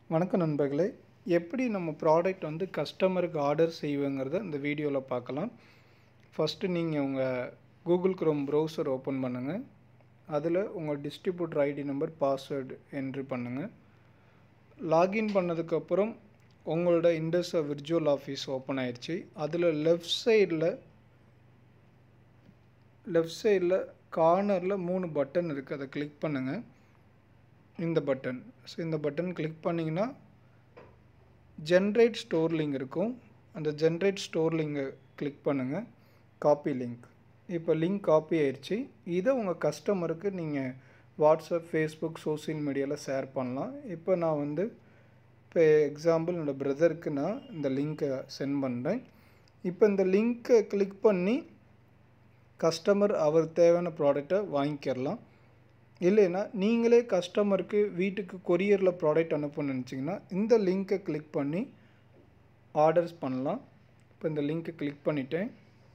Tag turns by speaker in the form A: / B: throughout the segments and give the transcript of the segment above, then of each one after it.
A: வணக்கம் நண்பர்களே எப்படி நம்ம ப்ராடக்ட் வந்து கஸ்டமருக்கு ஆர்டர் செய்வேங்கிறத இந்த வீடியோவில் பார்க்கலாம் ஃபஸ்ட்டு நீங்கள் உங்கள் கூகுள் க்ரோம் ப்ரௌசர் ஓப்பன் பண்ணுங்கள் அதில் உங்கள் distributor ID number password entry பண்ணுங்கள் லாகின் பண்ணதுக்கப்புறம் உங்களோட இண்டஸ் விர்ச்சுவல் ஆஃபீஸ் ஓப்பன் ஆயிடுச்சு அதில் லெஃப்ட் சைடில் லெஃப்ட் சைடில் கார்னரில் மூணு பட்டன் இருக்குது அதை கிளிக் பண்ணுங்கள் இந்த பட்டன் ஸோ இந்த பட்டன் கிளிக் பண்ணிங்கன்னா ஜென்ரேட் ஸ்டோர் லிங்க் இருக்கும் அந்த ஜென்ரேட் ஸ்டோர் லிங்கை கிளிக் பண்ணுங்கள் காப்பி லிங்க் இப்போ லிங்க் காப்பி ஆயிடுச்சு இதை உங்கள் கஸ்டமருக்கு நீங்கள் வாட்ஸ்அப் ஃபேஸ்புக் சோசியல் மீடியாவில் ஷேர் பண்ணலாம் இப்போ நான் வந்து இப்போ எக்ஸாம்பிள் என்னோடய பிரதருக்கு நான் இந்த லிங்க்கை சென்ட் பண்ணுறேன் இப்போ இந்த லிங்க்கை கிளிக் பண்ணி கஸ்டமர் அவர் தேவையான ப்ராடக்டை வாங்கிக்கிறலாம் இல்லைன்னா நீங்களே கஸ்டமருக்கு வீட்டுக்கு கொரியரில் ப்ராடக்ட் அனுப்பணும்னு நினச்சிங்கன்னா இந்த லிங்க்கை கிளிக் பண்ணி ஆர்டர்ஸ் பண்ணலாம் இப்போ இந்த லிங்க்கை கிளிக் பண்ணிட்டேன்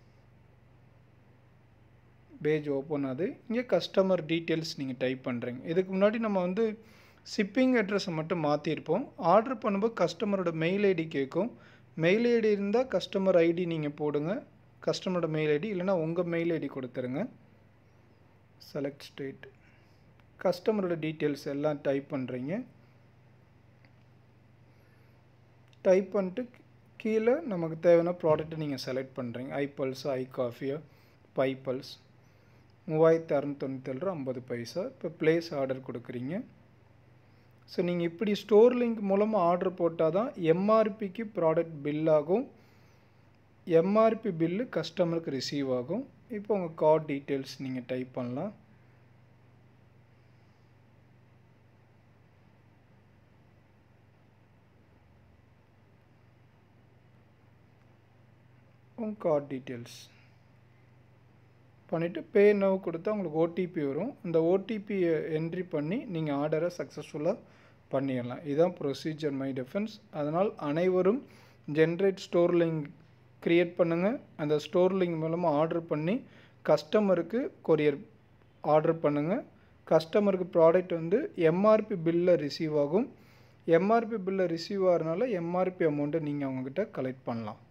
A: பேஜ் ஓப்பன் ஆகுது இங்கே கஸ்டமர் டீட்டெயில்ஸ் நீங்கள் டைப் பண்ணுறீங்க இதுக்கு முன்னாடி நம்ம வந்து ஷிப்பிங் அட்ரஸை மட்டும் மாற்றிருப்போம் ஆர்டர் பண்ணும்போது கஸ்டமரோட மெயில் ஐடி கேட்கும் மெயில் ஐடி இருந்தால் கஸ்டமர் ஐடி நீங்கள் போடுங்க கஸ்டமரோட மெயில் ஐடி இல்லைனா உங்கள் மெயில் ஐடி கொடுத்துருங்க செலக்ட் ஸ்டேட் கஸ்டமரோட டீட்டெயில்ஸ் எல்லாம் டைப் பண்ணுறீங்க டைப் பண்ணிட்டு கீழே நமக்கு தேவையான ப்ராடக்ட்டை நீங்கள் செலக்ட் பண்ணுறீங்க ஐபல்ஸ் ஐ காஃபியா பைப்பல்ஸ் மூவாயிரத்து அறநூத்தொண்ணூத்தேழு ரூபா ஐம்பது பைசா இப்போ ப்ளேஸ் ஆர்டர் கொடுக்குறீங்க ஸோ நீங்கள் இப்படி ஸ்டோர் லிங்க் மூலமாக ஆர்டர் போட்டால் தான் எம்ஆர்பிக்கு ப்ராடக்ட் பில் ஆகும் எம்ஆர்பி பில்லு கஸ்டமருக்கு ரிசீவ் ஆகும் இப்போ உங்கள் கார்ட் டீட்டெயில்ஸ் நீங்கள் டைப் பண்ணலாம் உங்கள் கார்ட் டீட்டெயில்ஸ் பண்ணிவிட்டு பே நவ் கொடுத்தா உங்களுக்கு ஓடிபி வரும் அந்த ஓடிபியை என்ட்ரி பண்ணி நீங்கள் ஆர்டரை சக்ஸஸ்ஃபுல்லாக பண்ணிடலாம் இதுதான் ப்ரொசீஜர் மை டிஃபென்ஸ் அதனால் அனைவரும் ஜென்ரேட் ஸ்டோர் லிங்க் க்ரியேட் பண்ணுங்கள் அந்த ஸ்டோர் லிங்க் மூலமாக ஆர்டர் பண்ணி கஸ்டமருக்கு கொரியர் ஆர்டர் பண்ணுங்கள் கஸ்டமருக்கு ப்ராடக்ட் வந்து எம்ஆர்பி பில்லில் ரிசீவ் ஆகும் எம்ஆர்பி பில்லில் ரிசீவ் ஆகிறனால எம்ஆர்பி அமௌண்ட்டை நீங்கள் அவங்கக்கிட்ட கலெக்ட் பண்ணலாம்